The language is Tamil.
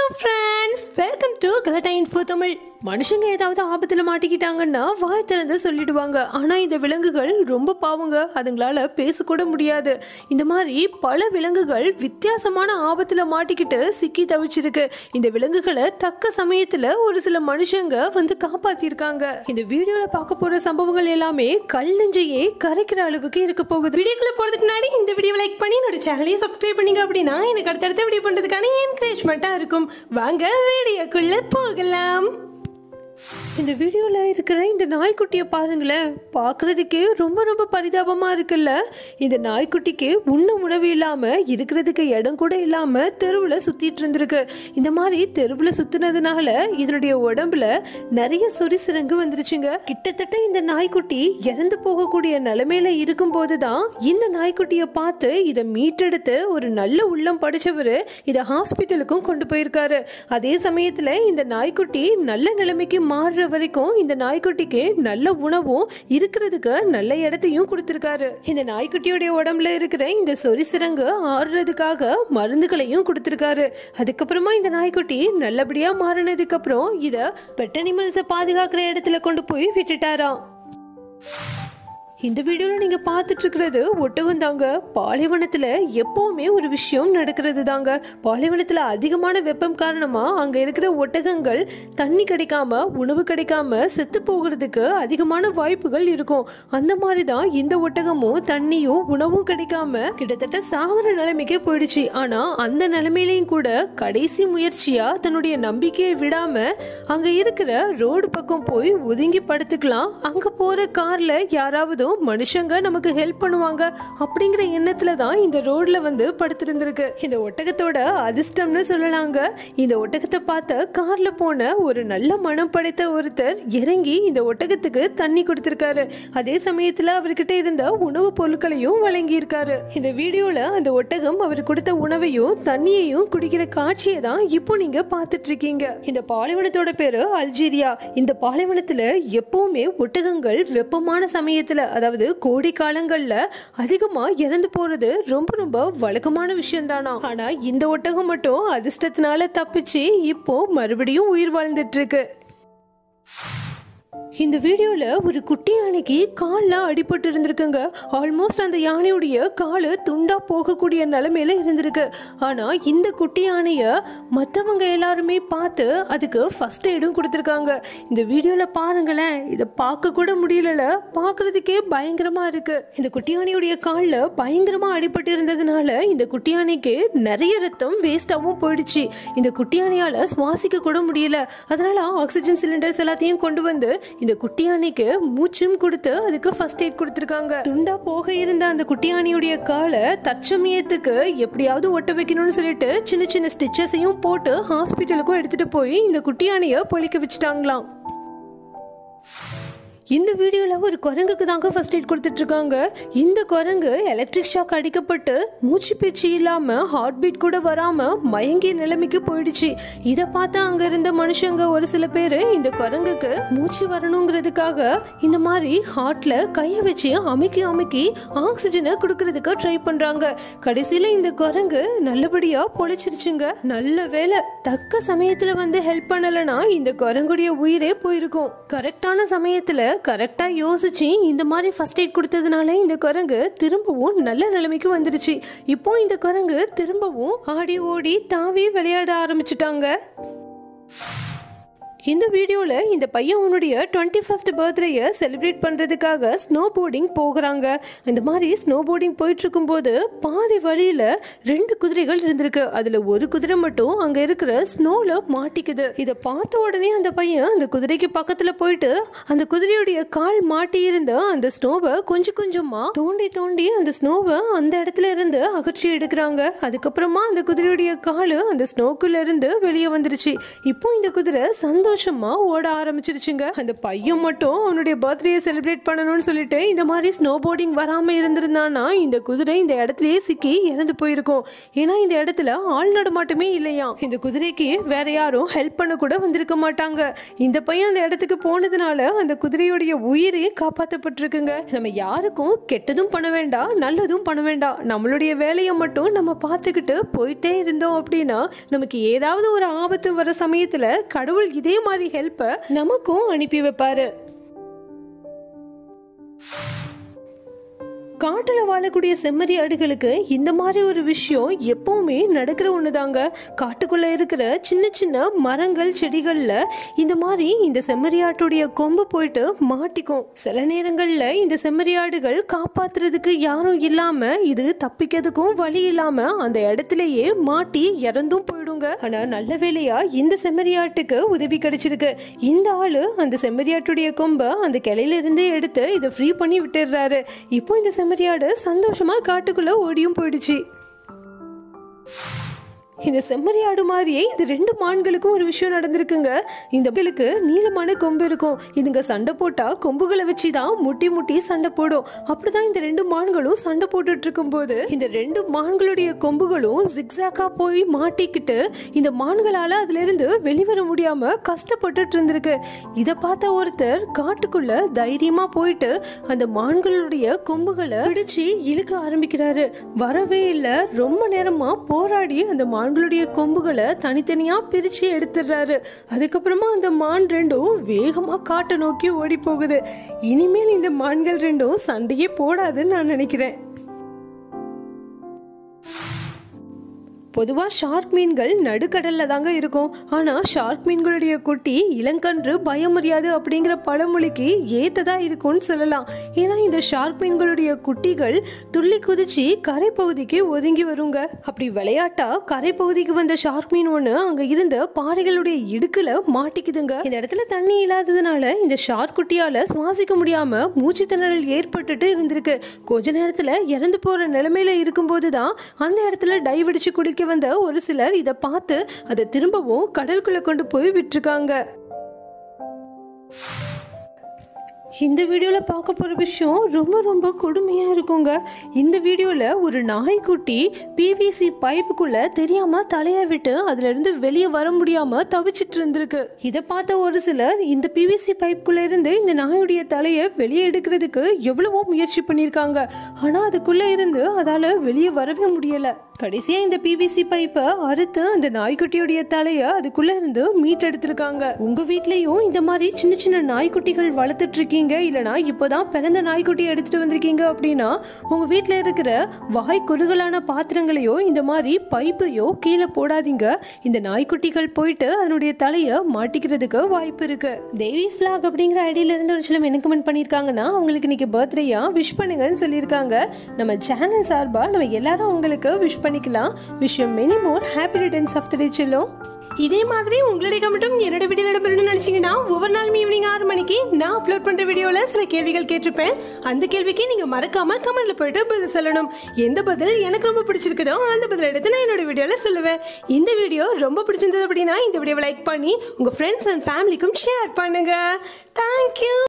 friends welcome to Galatta info Tamil மனுஷங்க ஏதாவது ஆபத்துல மாட்டிக்கிட்டாங்கன்னா வாய் திறந்து சொல்லிடுவாங்க ஆனா இந்த விலங்குகள் ரொம்ப பாவங்க அதுங்களால பேசக்கூட முடியாது இந்த மாதிரி பல விலங்குகள் வித்தியாசமான ஆபத்துல மாட்டிக்கிட்டு சிக்கி தவிச்சிருக்கு இந்த விலங்குகளை தக்க சமயத்துல ஒரு சில மனுஷங்க வந்து காப்பாத்திருக்காங்க இந்த வீடியோல பார்க்க போற சம்பவங்கள் எல்லாமே கல் நெஞ்சையே கரைக்கிற அளவுக்கு இருக்க போகுது வீடியோக்குள்ள போறதுக்கு முன்னாடி இந்த வீடியோ லைக் பண்ணி என்னோட சேனலையும் சப்ஸ்கிரைப் பண்ணீங்க அப்படின்னா எனக்கு அடுத்தடுத்த வீடியோ பண்றதுக்கான என்கரேஜ்மெண்ட்டா இருக்கும் வாங்க வீடியோக்குள்ள போகலாம் இந்த வீடியோவில் இருக்கிற இந்த நாய்க்குட்டியை பாருங்களேன் பார்க்குறதுக்கே ரொம்ப ரொம்ப பரிதாபமாக இருக்குல்ல இந்த நாய்க்குட்டிக்கு உண்ண உணவு இல்லாமல் இருக்கிறதுக்கு இடம் கூட இல்லாமல் தெருவில் சுற்றிட்டு இருந்திருக்கு இந்த மாதிரி தெருவில் சுற்றுனதுனால இதனுடைய உடம்புல நிறைய சொறி சிறங்கு வந்துருச்சுங்க கிட்டத்தட்ட இந்த நாய்க்குட்டி இறந்து போகக்கூடிய நிலைமையில இருக்கும்போது தான் இந்த நாய்க்குட்டியை பார்த்து இதை மீட்டெடுத்து ஒரு நல்ல உள்ளம் படிச்சவர் இதை ஹாஸ்பிட்டலுக்கும் கொண்டு போயிருக்காரு அதே சமயத்தில் இந்த நாய்க்குட்டி நல்ல நிலைமைக்கு மாறுற வரைக்கும் இந்த நாய்க்குட்டிக்கு நல்ல உணவும் இருக்கிறதுக்கு நல்ல இடத்தையும் கொடுத்துருக்காரு இந்த நாய்க்குட்டியோடைய உடம்புல இருக்கிற இந்த சொறி சிறங்கு ஆறுறதுக்காக மருந்துகளையும் கொடுத்துருக்காரு அதுக்கப்புறமா இந்த நாய்க்குட்டி நல்லபடியா மாறினதுக்கு அப்புறம் இத பெட் அனிமல்ஸை பாதுகாக்கிற இடத்துல கொண்டு போய் விட்டுட்டாராம் இந்த வீடியோவில் நீங்கள் பார்த்துட்டு இருக்கிறது ஒட்டகம் தாங்க பாலைவனத்தில் எப்போவுமே ஒரு விஷயம் நடக்கிறது தாங்க பாலைவனத்தில் அதிகமான வெப்பம் காரணமாக அங்கே இருக்கிற ஒட்டகங்கள் தண்ணி கிடைக்காம உணவு கிடைக்காம செத்து போகிறதுக்கு அதிகமான வாய்ப்புகள் இருக்கும் அந்த மாதிரி தான் இந்த ஒட்டகமும் தண்ணியும் உணவும் கிடைக்காம கிட்டத்தட்ட சாகுற நிலைமைக்கே போயிடுச்சு ஆனால் அந்த நிலைமையிலையும் கூட கடைசி முயற்சியாக தன்னுடைய நம்பிக்கையை விடாம அங்கே இருக்கிற ரோடு பக்கம் போய் ஒதுங்கி படுத்துக்கலாம் அங்கே போகிற காரில் யாராவது மனுஷங்க நமக்கு ஹெல்ப் பண்ணுவாங்க அப்படிங்கிற எண்ணத்துல தான் இந்த ரோட்ல வந்து படுத்திருந்திருக்கு இந்த ஒட்டகத்தோட அதிர்ஷ்டம்னு சொல்லலாங்க இந்த ஒட்டகத்தை பார்த்த கார்ல போன ஒரு நல்ல மனம் படைத்த ஒருத்தர் இறங்கி இந்த ஒட்டகத்துக்கு தண்ணி கொடுத்திருக்காரு அதே சமயத்துல அவர்கிட்ட இருந்த உணவுப் பொருட்களையும் வழங்கி இருக்காரு இந்த வீடியோல அந்த ஒட்டகம் அவர் கொடுத்த உணவையும் தண்ணியையும் குடிக்கிற காட்சியை தான் இப்போ நீங்க பார்த்துட்டு இருக்கீங்க இந்த பாலைவனத்தோட பேரு அல்ஜீரியா இந்த பாலைவனத்துல எப்பவுமே ஒட்டகங்கள் வெப்பமான சமயத்துல அதாவது கோடை காலங்கள்ல அதிகமா இறந்து போறது ரொம்ப ரொம்ப வழக்கமான விஷயம் தானா ஆனா இந்த ஒட்டகம் மட்டும் அதிர்ஷ்டத்தினால தப்பிச்சு இப்போ மறுபடியும் உயிர் வாழ்ந்துட்டு இருக்கு இந்த வீடியோல ஒரு குட்டி யானைக்கு காலில் அடிபட்டு இருந்திருக்குங்க ஆல்மோஸ்ட் அந்த யானையுடைய காலு துண்டா போகக்கூடிய நிலைமையில இருந்திருக்கு ஆனா இந்த குட்டி யானைய மற்றவங்க எல்லாருமே பார்த்து அதுக்கு ஃபர்ஸ்ட் எய்டும் கொடுத்துருக்காங்க இந்த வீடியோல பாருங்களேன் இதை பார்க்க கூட முடியல பார்க்கறதுக்கே பயங்கரமா இருக்கு இந்த குட்டி யானையுடைய காலில் பயங்கரமா அடிபட்டு இருந்ததுனால இந்த குட்டி யானைக்கு நிறைய ரத்தம் வேஸ்டாகவும் போயிடுச்சு இந்த குட்டி யானையால சுவாசிக்க கூட முடியல அதனால ஆக்சிஜன் சிலிண்டர்ஸ் எல்லாத்தையும் கொண்டு வந்து இந்த குட்டி யானைக்கு மூச்சும் கொடுத்து அதுக்கு ஃபர்ஸ்ட் எய்ட் கொடுத்துருக்காங்க துண்டா போக இருந்த அந்த குட்டி யானையுடைய காலை தற்சமயத்துக்கு எப்படியாவது ஒட்ட வைக்கணும்னு சொல்லிட்டு சின்ன சின்ன ஸ்டிச்சஸையும் போட்டு ஹாஸ்பிட்டலுக்கும் எடுத்துட்டு போய் இந்த குட்டி யானையை பொழிக்க வச்சுட்டாங்களாம் இந்த வீடியோவில் ஒரு குரங்குக்கு தாங்க ஃபர்ஸ்ட் எய்ட் கொடுத்துட்டு இருக்காங்க இந்த குரங்கு எலக்ட்ரிக் ஷாக் அடிக்கப்பட்டு மூச்சு பேச்சு இல்லாமல் ஹார்ட் பீட் கூட வராமல் மயங்கிய நிலைமைக்கு போயிடுச்சு இதை பார்த்து அங்கே இருந்த மனுஷங்க ஒரு சில பேர் இந்த குரங்குக்கு மூச்சு வரணுங்கிறதுக்காக இந்த மாதிரி ஹார்ட்ல கையை வச்சு அமுக்கி அமுக்கி ஆக்சிஜனை கொடுக்கறதுக்கு ட்ரை பண்ணுறாங்க கடைசியில் இந்த குரங்கு நல்லபடியாக பொழைச்சிருச்சுங்க நல்ல வேலை தக்க சமயத்தில் வந்து ஹெல்ப் பண்ணலைன்னா இந்த குரங்குடைய உயிரே போயிருக்கும் கரெக்டான சமயத்தில் கரெக்டாக யோசிச்சு இந்த மாதிரி ஃபர்ஸ்ட் எய்ட் கொடுத்ததுனால இந்த குரங்கு திரும்பவும் நல்ல நிலைமைக்கு வந்துருச்சு இப்போ இந்த குரங்கு திரும்பவும் ஆடி ஓடி தாவி விளையாட ஆரம்பிச்சிட்டாங்க இந்த வீடியோவில் இந்த பையன் உன்னுடைய டுவெண்ட்டி ஃபஸ்ட் பர்த்டேயை செலிப்ரேட் பண்ணுறதுக்காக ஸ்னோ போர்டிங் போகிறாங்க இந்த மாதிரி ஸ்னோ போர்டிங் போயிட்டு இருக்கும்போது பாதி வழியில் ரெண்டு குதிரைகள் இருந்திருக்கு அதில் ஒரு குதிரை மட்டும் அங்கே இருக்கிற ஸ்னோவில் மாட்டிக்குது இதை பார்த்த உடனே அந்த பையன் அந்த குதிரைக்கு பக்கத்தில் போயிட்டு அந்த குதிரையுடைய கால் மாட்டி இருந்த அந்த ஸ்னோவை கொஞ்சம் கொஞ்சமாக தோண்டி தோண்டி அந்த ஸ்னோவை அந்த இடத்துல இருந்து அகற்றி எடுக்கிறாங்க அதுக்கப்புறமா அந்த குதிரையுடைய காலு அந்த ஸ்னோக்குள்ள இருந்து வெளியே வந்துருச்சு இப்போ இந்த குதிரை சந்தோஷம் சந்தோஷமா ஓட ஆரம்பிச்சிருச்சுங்க அந்த பையன் மட்டும் அவனுடைய பர்த்டே செலிப்ரேட் பண்ணணும்னு சொல்லிட்டு இந்த மாதிரி ஸ்னோ போர்டிங் வராம இருந்திருந்தானா இந்த குதிரை இந்த இடத்துலயே சிக்கி இறந்து போயிருக்கும் ஏன்னா இந்த இடத்துல ஆள் நடமாட்டமே இல்லையா இந்த குதிரைக்கு வேற யாரும் ஹெல்ப் பண்ண கூட வந்திருக்க மாட்டாங்க இந்த பையன் அந்த இடத்துக்கு போனதுனால அந்த குதிரையுடைய உயிரே காப்பாற்றப்பட்டிருக்குங்க நம்ம யாருக்கும் கெட்டதும் பண்ண வேண்டாம் நல்லதும் பண்ண வேண்டாம் நம்மளுடைய வேலையை மட்டும் நம்ம பார்த்துக்கிட்டு போயிட்டே இருந்தோம் அப்படின்னா நமக்கு ஏதாவது ஒரு ஆபத்து வர சமயத்துல கடவுள் இதே மாதிரி ஹெல்ப்பை நமக்கும் அனுப்பி வைப்பாரு காட்டில் வாழக்கூடிய செம்மறி ஆடுகளுக்கு இந்த மாதிரி ஒரு விஷயம் எப்பவுமே நடக்கிற ஒண்ணுதாங்க காட்டுக்குள்ள இருக்கிற சின்ன சின்ன மரங்கள் செடிகள்ல இந்த மாதிரி இந்த செம்மறி ஆட்டுடைய கொம்பு போயிட்டு மாட்டிக்கும் சில நேரங்கள்ல இந்த செம்மறி ஆடுகள் காப்பாத்துறதுக்கு யாரும் இல்லாம இது தப்பிக்கிறதுக்கும் வழி இல்லாம அந்த இடத்துலயே மாட்டி இறந்தும் போயிடுங்க ஆனா நல்ல வேலையா இந்த செம்மறி ஆட்டுக்கு உதவி கிடைச்சிருக்கு இந்த ஆளு அந்த செம்மறி ஆட்டுடைய கொம்பை அந்த கிளையில இருந்து எடுத்து இதை ஃப்ரீ பண்ணி விட்டுடுறாரு இப்போ இந்த செம்மறியாடு சந்தோஷமா காட்டுக்குள்ள ஓடியும் போயிடுச்சு இந்த செம்மறி ஆடு மாதிரியே இந்த ரெண்டு மான்களுக்கும் ஒரு விஷயம் நடந்திருக்குங்க இந்த பிள்ளைக்கு நீளமான கொம்பு இருக்கும் இதுங்க சண்டை போட்டா கொம்புகளை வச்சு தான் முட்டி முட்டி சண்டை போடும் அப்படிதான் இந்த ரெண்டு மான்களும் சண்டை போட்டுட்டு இருக்கும்போது இந்த ரெண்டு மான்களுடைய கொம்புகளும் ஜிக்ஸாக்கா போய் மாட்டிக்கிட்டு இந்த மான்களால அதுல இருந்து வெளிவர முடியாம கஷ்டப்பட்டுட்டு இருந்திருக்கு இதை பார்த்த ஒருத்தர் காட்டுக்குள்ள தைரியமா போயிட்டு அந்த மான்களுடைய கொம்புகளை பிடிச்சு இழுக்க ஆரம்பிக்கிறாரு வரவே இல்லை ரொம்ப நேரமா போராடி அந்த மான்களுடைய கொம்புகளை தனித்தனியா பிரிச்சு எடுத்துடுறாரு அதுக்கப்புறமா அந்த மான் ரெண்டும் வேகமா காட்டை நோக்கி ஓடி போகுது இனிமேல் இந்த மான்கள் ரெண்டும் சண்டையே போடாதுன்னு நான் நினைக்கிறேன் பொதுவாக ஷார்க் மீன்கள் நடுக்கடல்ல தாங்க இருக்கும் ஆனால் ஷார்க் மீன்களுடைய குட்டி இளங்கன்று பயமுறியாது அப்படிங்கிற பழமொழிக்கு ஏத்ததா இருக்கும்னு சொல்லலாம் ஏன்னா இந்த ஷார்க் மீன்களுடைய குட்டிகள் துள்ளி குதிச்சு கரை பகுதிக்கு ஒதுங்கி வருங்க அப்படி விளையாட்டா கரை பகுதிக்கு வந்த ஷார்க் மீன் ஒன்று அங்கே இருந்த பாறைகளுடைய இடுக்குல மாட்டிக்குதுங்க இந்த இடத்துல தண்ணி இல்லாததுனால இந்த ஷார்க் குட்டியால சுவாசிக்க முடியாம மூச்சு திணறல் ஏற்பட்டுட்டு இருந்திருக்கு கொஞ்ச நேரத்துல இறந்து போற நிலைமையில இருக்கும்போது தான் அந்த இடத்துல டைவ் அடிச்சு குடிக்க வந்த ஒரு சிலர் இதை பார்த்து அதை திரும்பவும் கடலுக்குள்ள கொண்டு போய் விட்டுருக்காங்க இந்த வீடியோவில் பார்க்க போகிற விஷயம் ரொம்ப ரொம்ப கொடுமையாக இருக்குங்க இந்த வீடியோவில் ஒரு நாய்க்குட்டி பிவிசி பைப்புக்குள்ளே தெரியாமல் தலையை விட்டு அதுலேருந்து வெளியே வர முடியாமல் தவிச்சிட்டு இருந்திருக்கு இதை பார்த்த ஒரு சிலர் இந்த பிவிசி பைப்புக்குள்ளே இருந்து இந்த நாயுடைய தலையை வெளியே எடுக்கிறதுக்கு எவ்வளவோ முயற்சி பண்ணியிருக்காங்க ஆனால் அதுக்குள்ளே இருந்து அதால் வெளியே வரவே முடியலை கடைசியாக இந்த பிவிசி பைப்பை அறுத்து அந்த நாய்க்குட்டியுடைய தலையை அதுக்குள்ளே இருந்து மீட்டெடுத்திருக்காங்க உங்கள் வீட்லேயும் இந்த மாதிரி சின்ன சின்ன நாய்க்குட்டிகள் வளர்த்துட்டு இருக்கீங்க இல்லனா இப்போதான் பிறந்த நாய்க்குட்டி எடுத்துட்டு வந்திருக்கீங்க அப்படின்னா உங்க வீட்டில் இருக்கிற வாய் குறுகலான பாத்திரங்களையோ இந்த மாதிரி பைப்பையோ கீழே போடாதீங்க இந்த நாய்க்குட்டிகள் போயிட்டு அதனுடைய தலையை மாட்டிக்கிறதுக்கு வாய்ப்பு இருக்கு தேவிஸ் ஃபிளாக் அப்படிங்கிற ஐடியில இருந்து ஒரு சில என்ன கமெண்ட் பண்ணியிருக்காங்கன்னா அவங்களுக்கு இன்னைக்கு பர்த்டேயா விஷ் பண்ணுங்கன்னு சொல்லியிருக்காங்க நம்ம சேனல் சார்பா நம்ம எல்லாரும் அவங்களுக்கு விஷ் பண்ணிக்கலாம் wish many more happy returns of the day செல்லும் இதே மாதிரி உங்களுடைய கமெண்ட்டும் என்னோட வீடியோ இடம்பெறணும்னு நினைச்சீங்கன்னா ஒவ்வொரு நாளும் ஈவினிங் ஆறு மணிக்கு நான் அப்லோட் பண்ற வீடியோல சில கேள்விகள் கேட்டிருப்பேன் அந்த கேள்விக்கு நீங்க மறக்காம கமெண்ட்ல போயிட்டு பதில் சொல்லணும் எந்த பதில் எனக்கு ரொம்ப பிடிச்சிருக்குதோ அந்த பதில் எடுத்து நான் என்னோட வீடியோல சொல்லுவேன் இந்த வீடியோ ரொம்ப பிடிச்சிருந்தது அப்படின்னா இந்த வீடியோவை லைக் பண்ணி உங்க ஃப்ரெண்ட்ஸ் அண்ட் ஃபேமிலிக்கும் ஷேர் பண்ணுங்க தேங்க்யூ